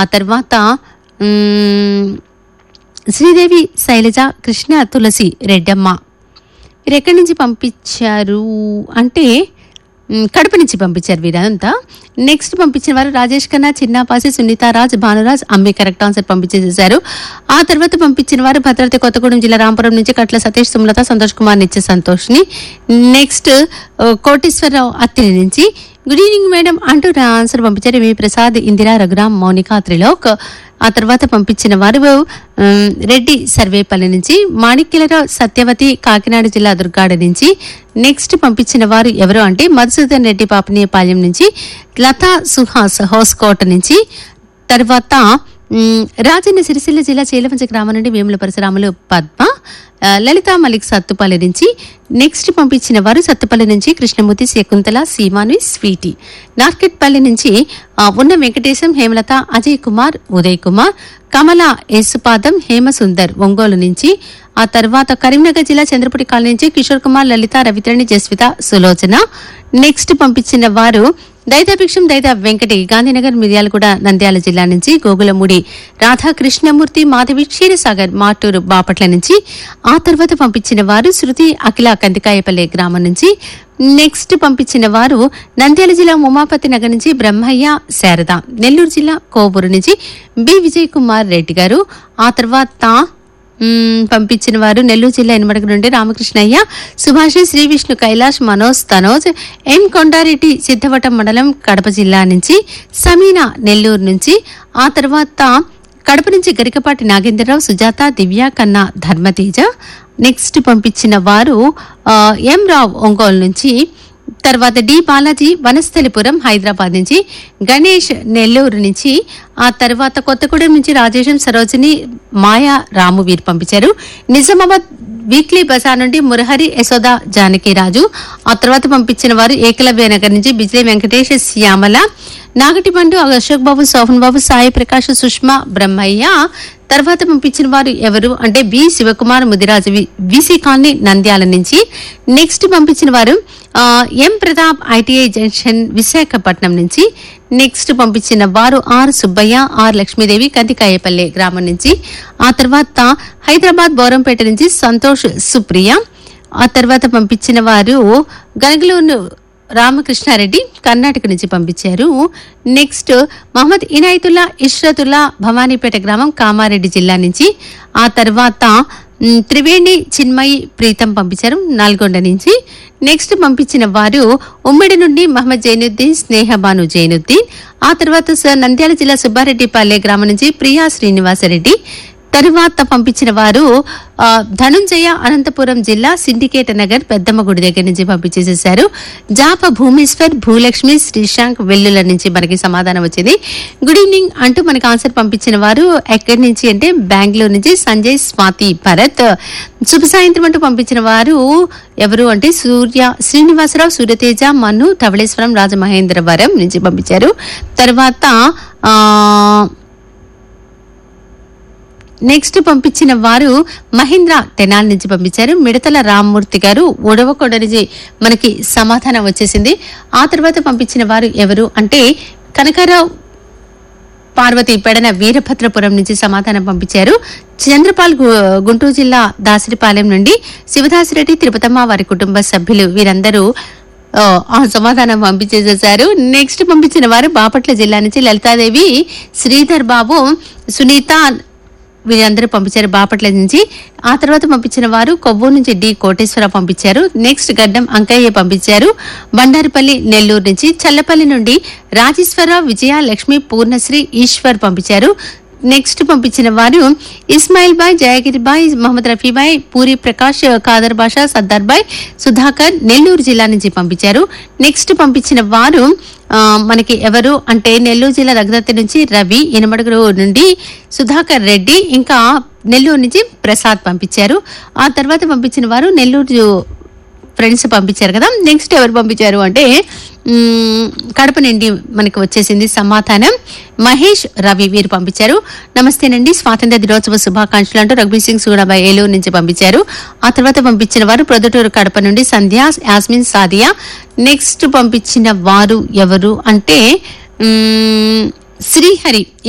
ఆ తర్వాత మ్, శ్రీదేవి శైలజ కృష్ణ తులసి రెడ్డమ్మ మీరు ఎక్కడి నుంచి పంపించారు అంటే మ్, కడప నుంచి పంపించారు వీరంతా నెక్స్ట్ పంపించిన వారు రాజేష్ ఖన్నా చిన్నాపాసి సునీతారాజ్ భానురాజ్ అమ్మి కరెక్ట్ ఆన్సర్ పంపించేసేశారు ఆ తర్వాత పంపించిన వారు భద్రాద్రి కొత్తగూడెం జిల్లా రాంపురం నుంచి కట్ల సతీష్ సుమలత సంతోష్ కుమార్ నిత్య సంతోష్ని నెక్స్ట్ ఆ, కోటేశ్వరరావు అత్తిలి నుంచి గుడ్ ఈవినింగ్ మేడం అంటూ నా ఆన్సర్ పంపించారు వి ప్రసాద్ ఇందిరా రఘురామ్ మౌనిక త్రిలోక్ ఆ తర్వాత పంపించిన వారు ఉమ్, రెడ్డి సర్వేపల్లి నుంచి మాణిక్యలరావు సత్యవతి కాకినాడ జిల్లా దుర్గాడ నుంచి నెక్స్ట్ పంపించిన వారు ఎవరు అంటే మధుసూదన్ రెడ్డి పాపనీయపాలెం నుంచి లతా సుహాస్ హోస్కోట నుంచి తర్వాత ఉమ్, రాజన్న సిరిసిల్ల జిల్లా చీలవంచ గ్రామం నుండి వేముల పరశురాములు పద్మ ఆ, లలిత మలిక్ సత్తుపల్లి నుంచి నెక్స్ట్ పంపించిన వారు సత్తుపల్లి నుంచి కృష్ణమూర్తి శకుంతల సీమాను స్వీటీ నార్కెట్పల్లి నుంచి ఆ, ఉన్న వెంకటేశం హేమలత అజయ్ కుమార్ ఉదయ్ కుమార్ కమల యేసుపాదం హేమసుందర్ ఒంగోలు నుంచి ఆ తర్వాత కరీంనగర్ జిల్లా చంద్రపురి కాలనీ నుంచి కిషోర్ కుమార్ లలిత రవిత్రణి జస్విత సులోచన నెక్స్ట్ పంపించిన వారు దైతాభిక్షం దైత వెంకటి గాంధీనగర్ మిర్యాలగూడ నంద్యాల జిల్లా నుంచి గోగులమూడి రాధాకృష్ణమూర్తి మాధవి క్షీరసాగర్ మాటూరు బాపట్ల నుంచి ఆ తర్వాత పంపించిన వారు శృతి అఖిల కందికాయపల్లె గ్రామం నుంచి నెక్స్ట్ పంపించిన వారు నంద్యాల జిల్లా ఉమాపతి నగర్ నుంచి బ్రహ్మయ్య శారద నెల్లూరు జిల్లా కోవూరు నుంచి బి విజయ్ కుమార్ రెడ్డి గారు ఆ తర్వాత మ్మ్, పంపించిన వారు నెల్లూరు జిల్లా ఎనమడక నుండి రామకృష్ణయ్య సుభాష్ శ్రీ విష్ణు కైలాష్ మనోజ్ తనోజ్ ఎన్ కొండారెడ్డి సిద్ధవటం మండలం కడప జిల్లా నుంచి సమీనా నెల్లూరు నుంచి ఆ తర్వాత కడప నుంచి గరికపాటి నాగేంద్రరావు సుజాత దివ్య కన్నా ధర్మతేజ నెక్స్ట్ పంపించిన వారు ఆ, ఎం రావు ఒంగోలు నుంచి తర్వాత డి బాలాజీ వనస్థలిపురం హైదరాబాద్ నుంచి గణేష్ నెల్లూరు నుంచి ఆ తర్వాత కొత్తగూడెం నుంచి రాజేశం సరోజిని మాయా రాము వీరు పంపించారు నిజామాబాద్ వీక్లీ బజార్ నుండి మురహరి యశోద జానకిరాజు ఆ తర్వాత పంపించిన వారు ఏకలవ్య నగర్ నుంచి బిజ్లీ వెంకటేష్ శ్యామల నాగటిబండు అశోక్ బాబు సోహన్ బాబు సాయి ప్రకాష్ సుష్మా బ్రహ్మయ్య తర్వాత పంపించిన వారు ఎవరు అంటే బి శివకుమార్ ముదిరాజు వి- విసి కాలనీ నంద్యాల నుంచి నెక్స్ట్ పంపించిన వారు ఆ, M Pratap ITI junction Visakhapatnam నుంచి నెక్స్ట్ పంపించిన వారు ఆర్ సుబ్బయ్య ఆర్ లక్ష్మీదేవి కందికాయపల్లె గ్రామం నుంచి ఆ తర్వాత హైదరాబాద్ బోరంపేట నుంచి సంతోష్ సుప్రియ ఆ తర్వాత పంపించిన వారు గనగలూరు రామకృష్ణారెడ్డి కర్ణాటక నుంచి పంపించారు నెక్స్ట్ మహమ్మద్ ఇనాయతుల్లా ఇష్రతుల్లా భవానీపేట గ్రామం కామారెడ్డి జిల్లా నుంచి ఆ తర్వాత మ్, త్రివేణి చిన్మయి ప్రీతం పంపించారు నల్గొండ నుంచి నెక్స్ట్ పంపించిన వారు ఉమ్మడి నుండి మహమ్మద్ జైనుద్దీన్ స్నేహబాను జైనుద్దీన్ ఆ తర్వాత స- నంద్యాల జిల్లా సుబ్బారెడ్డిపల్లె గ్రామం నుంచి ప్రియా శ్రీనివాసరెడ్డి తరువాత పంపించిన వారు ఆ, ధనుంజయ అనంతపురం జిల్లా సిండికేట్ నగర్ పెద్దమ్మ గుడి దగ్గర నుంచి పంపించేసేశారు జాప భూమేశ్వర్ భూలక్ష్మి శ్రీశాంక్ వెల్లుల నుంచి మనకి సమాధానం వచ్చింది గుడ్ ఈవినింగ్ అంటూ మనకి ఆన్సర్ పంపించిన వారు ఎక్కడి నుంచి అంటే బెంగళూరు నుంచి సంజయ్ స్వాతి భరత్ శుభ సాయంత్రం అంటూ పంపించిన వారు ఎవరు అంటే సూర్య శ్రీనివాసరావు సూర్యతేజ మను ధవళేశ్వరం రాజమహేంద్రవరం నుంచి పంపించారు తర్వాత ఆ నెక్స్ట్ పంపించిన వారు మహేంద్ర తెనాల్ నుంచి పంపించారు మిడతల రామ్మూర్తి గారు ఉడవకొండ నుంచి మనకి సమాధానం వచ్చేసింది ఆ తర్వాత పంపించిన వారు ఎవరు అంటే కనకారావు పార్వతి పెడన వీరభద్రపురం నుంచి సమాధానం పంపించారు చంద్రపాల్ గు- గుంటూరు జిల్లా దాసరిపాలెం నుండి శివదాసిరెడ్డి తిరుపతమ్మ వారి కుటుంబ సభ్యులు వీరందరూ ఆ, ఆ సమాధానం పంపించేసేశారు నెక్స్ట్ పంపించిన వారు బాపట్ల జిల్లా నుంచి లలితాదేవి శ్రీధర్ బాబు సునీత వీరందరూ పంపించారు బాపట్ల నుంచి ఆ తర్వాత పంపించిన వారు కొవ్వూరు నుంచి డి కోటేశ్వర పంపించారు నెక్స్ట్ గడ్డం అంకయ్య పంపించారు బండారిపల్లి నెల్లూరు నుంచి చల్లపల్లి నుండి రాజేశ్వరరావు విజయ లక్ష్మి పూర్ణశ్రీ ఈశ్వర్ పంపించారు నెక్స్ట్ పంపించిన వారు ఇస్మాయిల్ బాయ్ జయగిరి బాయ్ మహమ్మద్ రఫీ బాయ్ పూరి ప్రకాష్ ఖాదర్ బాషా సర్దార్ బాయ్ సుధాకర్ నెల్లూరు జిల్లా నుంచి పంపించారు నెక్స్ట్ పంపించిన వారు ఆ, మనకి ఎవరు అంటే నెల్లూరు జిల్లా రఘుదత్తి నుంచి రవి ఇనమడుగురు నుండి సుధాకర్ రెడ్డి ఇంకా నెల్లూరు నుంచి ప్రసాద్ పంపించారు ఆ తర్వాత పంపించిన వారు నెల్లూరు ఫ్రెండ్స్ పంపించారు కదా నెక్స్ట్ ఎవరు పంపించారు అంటే మ్మ్, కడప నుండి మనకి వచ్చేసింది సమాధానం మహేష్ రవి వీరు పంపించారు నమస్తేనండి స్వాతంత్ర దినోత్సవ శుభాకాంక్షలు అంటూ రఘుబీర్ సింగ్ సూడాబాయ్ ఏలూరు నుంచి పంపించారు ఆ తర్వాత పంపించిన వారు ప్రొద్దుటూరు కడప నుండి సంధ్య యాస్మిన్ సాదియా నెక్స్ట్ పంపించిన వారు ఎవరు అంటే మ్మ్, శ్రీహరి